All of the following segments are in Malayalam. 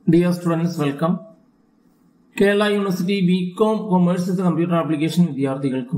Dear students, welcome. Kerala University B Com commerce with computer application വിദ്യാർത്ഥികൾക്കും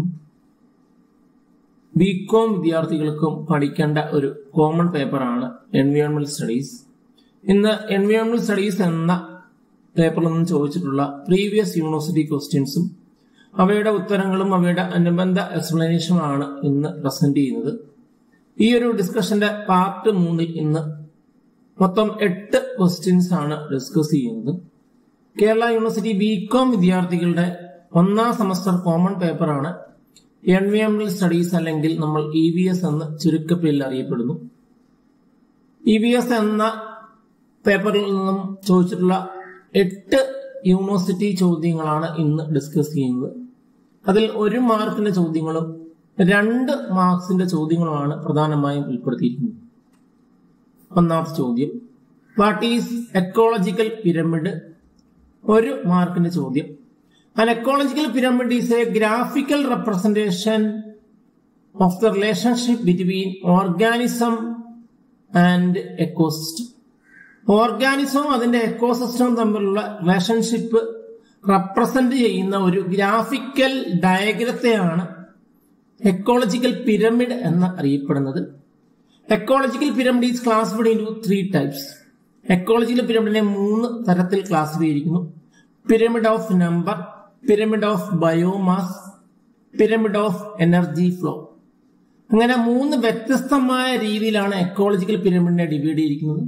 ബികോം വിദ്യാർത്ഥികൾക്കും പഠിക്കേണ്ട ഒരു കോമൺ പേപ്പറാണ് എൻവയോൺമെന്റ് സ്റ്റഡീസ് ഇന്ന് എൻവയോൺമെന്റ് സ്റ്റഡീസ് എന്ന പേപ്പറിൽ നിന്ന് ചോദിച്ചിട്ടുള്ള പ്രീവിയസ് യൂണിവേഴ്സിറ്റി ക്വസ്റ്റ്യൻസും അവയുടെ ഉത്തരങ്ങളും അവയുടെ അനുബന്ധ എക്സ്പ്ലനേഷനുമാണ് ഇന്ന് പ്രസന്റ് ചെയ്യുന്നത് ഈ ഒരു ഡിസ്കഷന്റെ പാർട്ട് മൂന്നിൽ ഇന്ന് മൊത്തം എട്ട് ക്വസ്റ്റ്യൻസ് ആണ് ഡിസ്കസ് ചെയ്യുന്നത് കേരള യൂണിവേഴ്സിറ്റി ബികോം വിദ്യാർത്ഥികളുടെ ഒന്നാം സെമസ്റ്റർ കോമൺ പേപ്പറാണ് എൻവയോൺമെന്റൽ സ്റ്റഡീസ് അല്ലെങ്കിൽ നമ്മൾ ഇ വി എസ് എന്ന് ചുരുക്കപ്പേരിൽ അറിയപ്പെടുന്നു ഇ വി എസ് എന്ന പേപ്പറിൽ നിന്നും ചോദിച്ചിട്ടുള്ള എട്ട് യൂണിവേഴ്സിറ്റി ചോദ്യങ്ങളാണ് ഇന്ന് ഡിസ്കസ് ചെയ്യുന്നത് അതിൽ ഒരു മാർക്കിന്റെ ചോദ്യങ്ങളും രണ്ട് മാർക്സിന്റെ ചോദ്യങ്ങളുമാണ് പ്രധാനമായും ഉൾപ്പെടുത്തിയിരിക്കുന്നത് ഒന്നാമത്തെ ചോദ്യം വാട്ട് ഈസ് എക്കോളജിക്കൽ പിരമിഡ് ഒരു മാർക്കിന്റെ ചോദ്യം An ecological pyramid is a graphical representation of the relationship between organism and ecosystem. ഓർഗാനിസവും അതിന്റെ എക്കോസിസ്റ്റവും തമ്മിലുള്ള റിലേഷൻഷിപ്പ് റെപ്രസെന്റ് ചെയ്യുന്ന ഒരു ഗ്രാഫിക്കൽ ഡയഗ്രത്തെയാണ് എക്കോളജിക്കൽ പിരമിഡ് എന്ന് അറിയപ്പെടുന്നത് ecological pyramid is classified in three types ecological പിരമിഡിനെ മൂന്ന് തരത്തിൽ ക്ലാസിഫൈ ചെയ്തിരിക്കുന്നു pyramid of number pyramid of biomass pyramid of energy flow അങ്ങനെ മൂന്ന് വ്യത്യസ്തമായ രീതിയിലാണ് എക്കോളജിക്കൽ പിരമിഡിനെ ഡിവൈഡ് ചെയ്തിരിക്കുന്നത്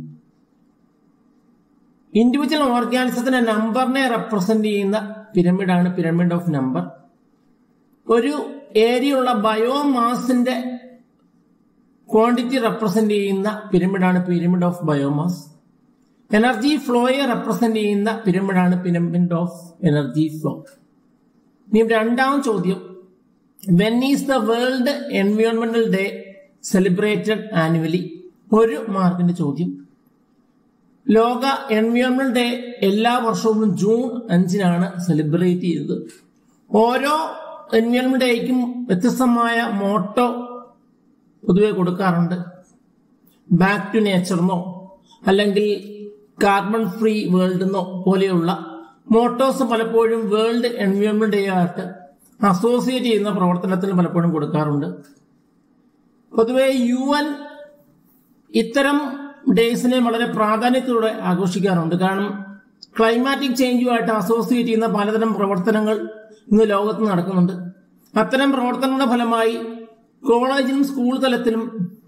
ഇൻഡിവിജ്വൽ ഓർഗാനിസത്തിന്റെ നമ്പറിനെ റെപ്രസെന്റ് ചെയ്യുന്ന പിരമിഡാണ് പിരമിഡ് ഓഫ് നമ്പർ ഒരു ഏരിയയുള്ള ബയോമാസിന്റെ ക്വാണ്ടിറ്റി റെപ്രസെന്റ് ചെയ്യുന്ന പിരമിഡാണ് പിരമിഡ് ഓഫ് ബയോമാസ് എനർജി ഫ്ലോയെ റെപ്രസെന്റ് ചെയ്യുന്ന പിരമിഡാണ് പിരമിഡ് ഓഫ് എനർജി ഫ്ലോ ഇനി രണ്ടാം ചോദ്യം വെൻ ഈസ് ദ വേൾഡ് എൻവയോൺമെന്റൽ ഡേ സെലിബ്രേറ്റഡ് ആനുവലി ഒരു മാർക്കിന്റെ ചോദ്യം ലോക എൻവയോൺമെന്റ് ഡേ എല്ലാ വർഷവും ജൂൺ അഞ്ചിനാണ് സെലിബ്രേറ്റ് ചെയ്തത് ഓരോ എൻവയോൺമെന്റ് ഡേക്കും വ്യത്യസ്തമായ മോട്ടോ പൊതുവെ കൊടുക്കാറുണ്ട് ബാക്ക് ടു നേച്ചർന്നോ അല്ലെങ്കിൽ കാർബൺ ഫ്രീ വേൾഡ് എന്നോ പോലെയുള്ള മോട്ടോസ് പലപ്പോഴും വേൾഡ് എൻവയോൺമെന്റ് ഡേ ആയിട്ട് അസോസിയേറ്റ് ചെയ്യുന്ന പ്രവർത്തനത്തിന് പലപ്പോഴും കൊടുക്കാറുണ്ട് പൊതുവെ യു എൻ ഇത്തരം ഡേയ്സിനെ വളരെ പ്രാധാന്യത്തോടെ ആഘോഷിക്കാറുണ്ട് കാരണം ക്ലൈമാറ്റിക് ചേഞ്ചുമായിട്ട് അസോസിയേറ്റ് ചെയ്യുന്ന പലതരം പ്രവർത്തനങ്ങൾ ഇന്ന് ലോകത്ത് നടക്കുന്നുണ്ട് അത്തരം പ്രവർത്തനങ്ങളുടെ ഫലമായി കോളേജിലും സ്കൂൾ തലത്തിലും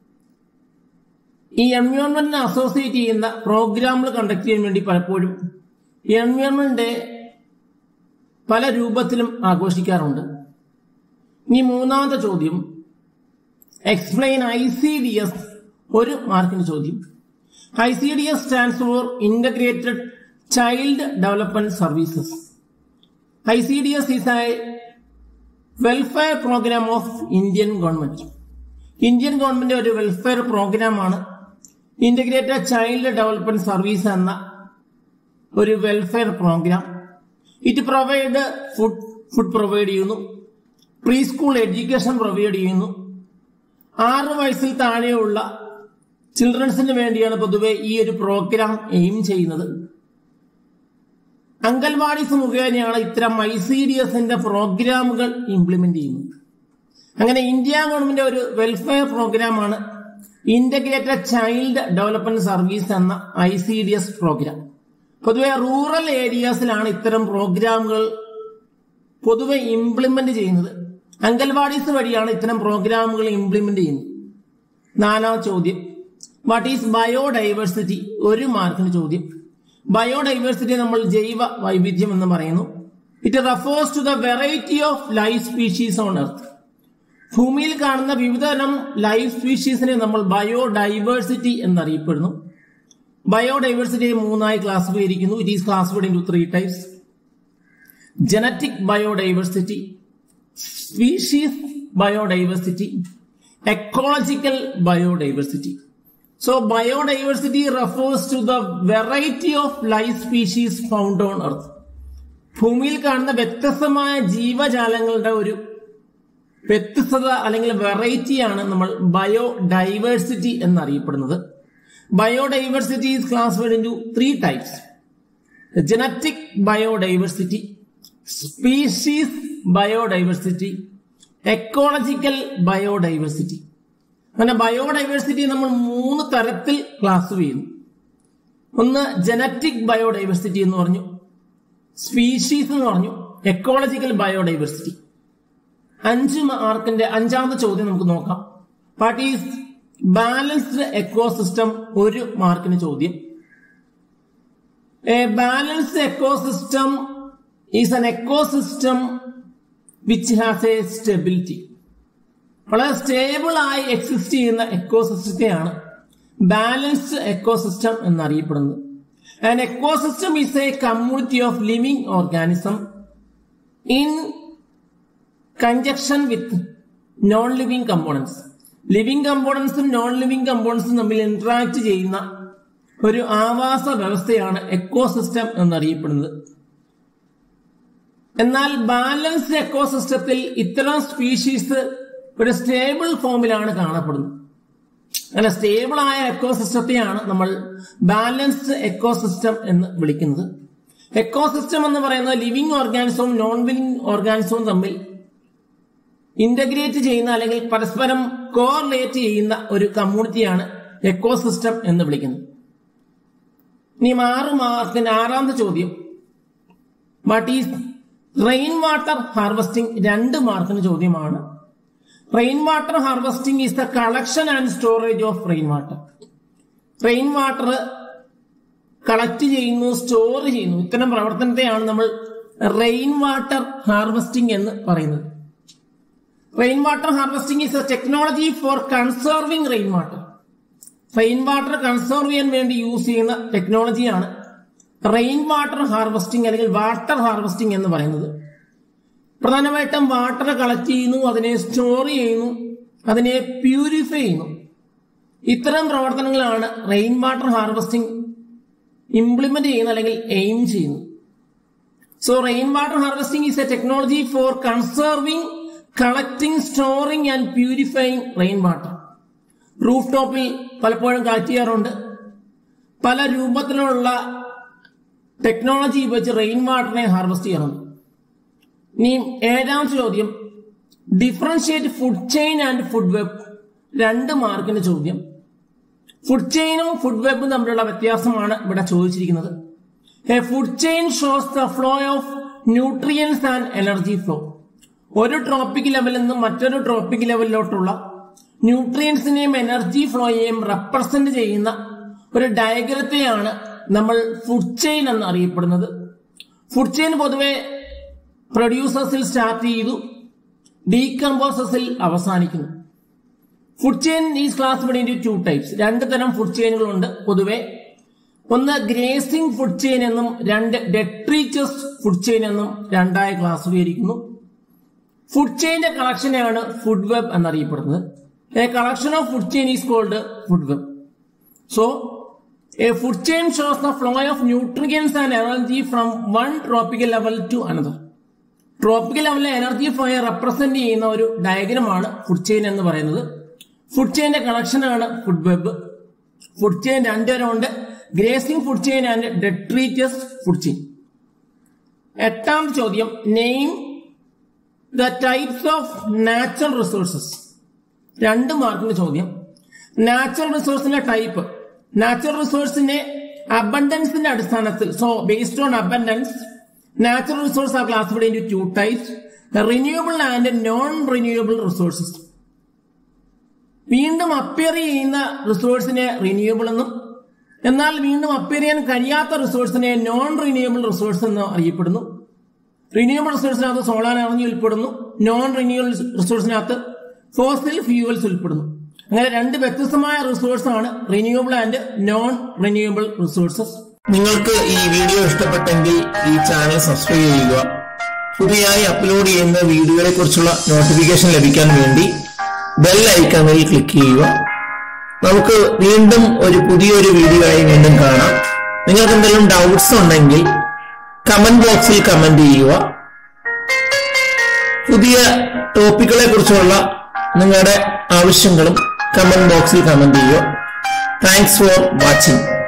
ഈ എൻവയോൺമെന്റിനെ അസോസിയേറ്റ് ചെയ്യുന്ന പ്രോഗ്രാമുകൾ കണ്ടക്ട് ചെയ്യാൻ വേണ്ടി പലപ്പോഴും എൻവയോൺമെന്റ് ഡേ പല രൂപത്തിലും ആഘോഷിക്കാറുണ്ട് ഇനി മൂന്നാമത്തെ ചോദ്യം explain I C D S ഒരു മാർക്കിന്റെ ചോദ്യം I C D S stands for integrated child development services I C D S is a welfare program of Indian government Indian government ഒരു വെൽഫെയർ പ്രോഗ്രാമാണ് ഇന്റഗ്രേറ്റഡ് ചൈൽഡ് ഡെവലപ്മെന്റ് സർവീസ് എന്ന ഒരു welfare program it provide food food provide ചെയ്യുന്നു പ്രീ സ്കൂൾ എഡ്യൂക്കേഷൻ പ്രൊവൈഡ് ചെയ്യുന്നു ആറ് വയസ്സിൽ താഴെയുള്ള ചിൽഡ്രൻസിന് വേണ്ടിയാണ് പൊതുവെ ഈ ഒരു പ്രോഗ്രാം എയിം ചെയ്യുന്നത് അംഗൻവാടീസ് മുഖേനയാണ് ഇത്തരം ഐ സി ഡി എസിന്റെ പ്രോഗ്രാമുകൾ ഇംപ്ലിമെന്റ് ചെയ്യുന്നത് അങ്ങനെ ഇന്ത്യ ഗവൺമെന്റ് ഒരു വെൽഫെയർ പ്രോഗ്രാമാണ് ഇന്റഗ്രേറ്റഡ് ചൈൽഡ് ഡെവലപ്മെന്റ് സർവീസ് എന്ന I C D S program പൊതുവെ റൂറൽ ഏരിയാസിലാണ് ഇത്തരം പ്രോഗ്രാമുകൾ പൊതുവെ ഇംപ്ലിമെന്റ് ചെയ്യുന്നത് അംഗൻവാടീസ് വഴിയാണ് ഇത്തരം പ്രോഗ്രാമുകൾ ഇംപ്ലിമെന്റ് ചെയ്യുന്നത് നാലാം ചോദ്യം വാട്ട് ഈസ് ബയോഡൈവേഴ്സിറ്റി ഒരു മാർക്കിന് ചോദ്യം ബയോഡൈവേഴ്സിറ്റി നമ്മൾ ജൈവ വൈവിധ്യം എന്ന് പറയുന്നു it refers to the variety of life species on earth ഭൂമിയിൽ കാണുന്ന വിവിധതരം ലൈഫ് സ്പീഷീസിനെ നമ്മൾ ബയോഡൈവേഴ്സിറ്റി എന്നറിയപ്പെടുന്നു ബയോഡൈവേഴ്സിറ്റിയെ മൂന്നായി ക്ലാസിഫൈ ചെയ്തിരിക്കുന്നു it is classified into three types genetic biodiversity species biodiversity ecological biodiversity So biodiversity refers to the variety of life species found on earth. ഭൂമിയിൽ കാണുന്ന വ്യത്യസ്തമായ ജീവജാലങ്ങളുടെ ഒരു വ്യത്യസ്തത അല്ലെങ്കിൽ വെറൈറ്റിയാണ് നമ്മൾ ബയോഡൈവേഴ്സിറ്റി എന്നറിയപ്പെടുന്നത് biodiversity is classified into three types genetic biodiversity species biodiversity ecological biodiversity അങ്ങനെ ബയോഡൈവേഴ്സിറ്റി നമ്മൾ മൂന്ന് തരത്തിൽ ക്ലാസ് ചെയ്യുന്നു ഒന്ന് ജനറ്റിക് ബയോഡൈവേഴ്സിറ്റി എന്ന് പറഞ്ഞു സ്പീഷീസ് എന്ന് പറഞ്ഞു എക്കോളജിക്കൽ ബയോഡൈവേഴ്സിറ്റി അഞ്ച് മാർക്കിന്റെ അഞ്ചാമത്തെ ചോദ്യം നമുക്ക് നോക്കാം വാട്ട് ഈസ് ബാലൻസ്ഡ് എക്കോസിസ്റ്റം ഒരു മാർക്കിന് ചോദ്യം a balanced ecosystem is an ecosystem which has a stability വളരെ സ്റ്റേബിൾ ആയി എക്സിസ്റ്റ് ചെയ്യുന്ന എക്കോസിസ്റ്റത്തെയാണ് ബാലൻസ്ഡ് എക്കോസിസ്റ്റം എന്നറിയപ്പെടുന്നത് an ecosystem is a community of living organism in conjunction with non living components living കമ്പോണൻസും നോൺ ലിവിംഗ് കമ്പോണൻസും തമ്മിൽ ഇന്ററാക്ട് ചെയ്യുന്ന ഒരു ആവാസ വ്യവസ്ഥയാണ് എക്കോസിസ്റ്റം എന്നറിയപ്പെടുന്നത് എന്നാൽ ബാലൻസ്ഡ് എക്കോസിസ്റ്റത്തിൽ ഇത്തരം സ്പീഷീസ് ഒരു സ്റ്റേബിൾ ഫോമിലാണ് കാണപ്പെടുന്നത് അങ്ങനെ സ്റ്റേബിൾ ആയ എക്കോസിസ്റ്റത്തെയാണ് നമ്മൾ ബാലൻസ്ഡ് എക്കോസിസ്റ്റം എന്ന് വിളിക്കുന്നത് എക്കോസിസ്റ്റം എന്ന് പറയുന്നത് ലിവിംഗ് ഓർഗാനിസവും നോൺ ലിവിംഗ് ഓർഗാനിസവും തമ്മിൽ ഇന്റഗ്രേറ്റ് ചെയ്യുന്ന അല്ലെങ്കിൽ പരസ്പരം കോറിലേറ്റ് ചെയ്യുന്ന ഒരു കമ്മ്യൂണിറ്റിയാണ് എക്കോസിസ്റ്റം എന്ന് വിളിക്കുന്നത് ഇനി ആറ് മാർക്കിന്റെ ആറാമത്തെ ചോദ്യം what is rain water harvesting രണ്ട് മാർക്കിന് ചോദ്യമാണ് rain water harvesting is the collection and storage of rain water rain water collect ചെയ്യുന്നു സ്റ്റോർ ചെയ്യുന്നു ഇത്തരം പ്രവർത്തനത്തെയാണ് നമ്മൾ റെയിൻ വാട്ടർ ഹാർവസ്റ്റിംഗ് എന്ന് പറയുന്നത് rain water harvesting is a technology for conserving rain water rain water conserve ചെയ്യാൻ വേണ്ടി യൂസ് ചെയ്യുന്ന ടെക്നോളജിയാണ് റെയിൻ വാട്ടർ ഹാർവസ്റ്റിംഗ് അല്ലെങ്കിൽ വാട്ടർ ഹാർവസ്റ്റിംഗ് എന്ന് പറയുന്നത് പ്രധാനമായിട്ടും വാട്ടർ കളക്ട് ചെയ്യുന്നു അതിനെ സ്റ്റോർ ചെയ്യുന്നു അതിനെ പ്യൂരിഫൈ ചെയ്യുന്നു ഇത്തരം പ്രവർത്തനങ്ങളാണ് റെയിൻ വാട്ടർ ഹാർവസ്റ്റിംഗ് ഇംപ്ലിമെന്റ് ചെയ്യുന്ന അല്ലെങ്കിൽ എയിം ചെയ്യുന്നു so rain water harvesting is a technology for conserving collecting storing and purifying rain water roof ടോപ്പിൽ പലപ്പോഴും കളക്ട് ചെയ്യാറുണ്ട് പല രൂപത്തിലുള്ള ടെക്നോളജി വെച്ച് റെയിൻ വാട്ടറിനെ ഹാർവസ്റ്റ് ചെയ്യാറുണ്ട് ഇനി ഏഴാമത്തെ ചോദ്യം differentiate food chain and food web രണ്ട് മാർക്കിന്റെ ചോദ്യം ഫുഡ് ചെയിനും ഫുഡ് വെബും തമ്മിലുള്ള വ്യത്യാസമാണ് ഇവിടെ ചോദിച്ചിരിക്കുന്നത് a food chain shows the flow of nutrients and energy flow ഒരു ട്രോപ്പിക് ലെവലിൽ നിന്നും മറ്റൊരു ട്രോപ്പിക് ലെവലിലോട്ടുള്ള ന്യൂട്രിയൻസിനെയും എനർജി ഫ്ലോയെയും റെപ്രസെന്റ് ചെയ്യുന്ന ഒരു ഡയഗ്രത്തെയാണ് നമ്മൾ ഫുഡ് ചെയിൻ എന്ന് അറിയപ്പെടുന്നത് ഫുഡ് ചെയിൻ പൊതുവെ പ്രൊഡ്യൂസേഴ്സിൽ സ്റ്റാർട്ട് ചെയ്തു ഡീകമ്പോസേഴ്സിൽ അവസാനിക്കുന്നു food chain is class into two types രണ്ട് തരം ഫുഡ് ചെയിനുകളുണ്ട് പൊതുവെ ഒന്ന് ഗ്രേസിംഗ് ഫുഡ് ചെയിൻ എന്നും രണ്ട് ഡെട്രീച്ചസ് ഫുഡ് ചെയിൻ എന്നും രണ്ടായി ക്ലാസ്സിഫികരിക്കുന്നു ഫുഡ് ചെയിന്റെ കളക്ഷനെയാണ് ഫുഡ് വെബ് എന്നറിയപ്പെടുന്നത് a collection of food chain is called food web so a food chain shows the flow of nutrients and energy from one trophical level to another trophical ലെവലിലെ എനർജി ഫ്ലോയെ റെപ്രസെന്റ് ചെയ്യുന്ന ഒരു ഡയഗ്രമാണ് ഫുഡ് ചെയിൻ എന്ന് പറയുന്നത് ഫുഡ് ചെയിന്റെ കളക്ഷനാണ് ഫുഡ് വെബ് ഫുഡ് ചെയിൻ രണ്ടുപേരുണ്ട് grazing food chain and detritus food chain എട്ടാമത്തെ ചോദ്യം name the types of natural resources രണ്ട് മാർക്കിന്റെ ചോദ്യം നാച്ചുറൽ റിസോഴ്സിന്റെ ടൈപ്പ് നാച്ചുറൽ റിസോഴ്സിന്റെ അബണ്ടൻസിന്റെ അടിസ്ഥാനത്തിൽ so based on abundance natural resource are classified into types renewable and non renewable resources വീണ്ടും അപ്പിയർ ചെയ്യുന്ന റിസോഴ്സിനെ റിന്യൂവബിൾ എന്നും എന്നാൽ വീണ്ടും അപ്പിയർ ചെയ്യാൻ കഴിയാത്ത റിസോഴ്സിനെ നോൺ റിന്യൂവബിൾ റിസോഴ്സ് എന്ന് അറിയപ്പെടുന്നു റിന്യൂവബിൾ റിസോഴ്സിനകത്ത് സോളാർ എനർജി ഉൾപ്പെടുന്നു നോൺ റിന്യൂവബിൾ റിസോഴ്സിനകത്ത് ഫോസിൽ ഫ്യൂവൽസ് ഉൾപ്പെടുന്നു അങ്ങനെ രണ്ട് വ്യത്യസ്തമായ റിസോഴ്സ് ആണ് renewable and non renewable resources നിങ്ങൾക്ക് ഈ വീഡിയോ ഇഷ്ടപ്പെട്ടെങ്കിൽ ഈ ചാനൽ സബ്സ്ക്രൈബ് ചെയ്യുക പുതിയതായി അപ്ലോഡ് ചെയ്യുന്ന വീഡിയോകളെ കുറിച്ചുള്ള നോട്ടിഫിക്കേഷൻ ലഭിക്കാൻ വേണ്ടി ബെൽ ഐക്കണിൽ ക്ലിക്ക് ചെയ്യുക നമുക്ക് വീണ്ടും ഒരു പുതിയൊരു വീഡിയോ ആയി വീണ്ടും കാണാം നിങ്ങൾക്ക് എന്തെങ്കിലും ഡൗട്ട്സ് ഉണ്ടെങ്കിൽ കമന്റ് ബോക്സിൽ കമന്റ് ചെയ്യുക പുതിയ ടോപ്പിക്കുകളെ കുറിച്ചുള്ള നിങ്ങളുടെ ആവശ്യങ്ങളും കമന്റ് ബോക്സിൽ കമന്റ് ചെയ്യുക താങ്ക്സ് ഫോർ വാച്ചിങ്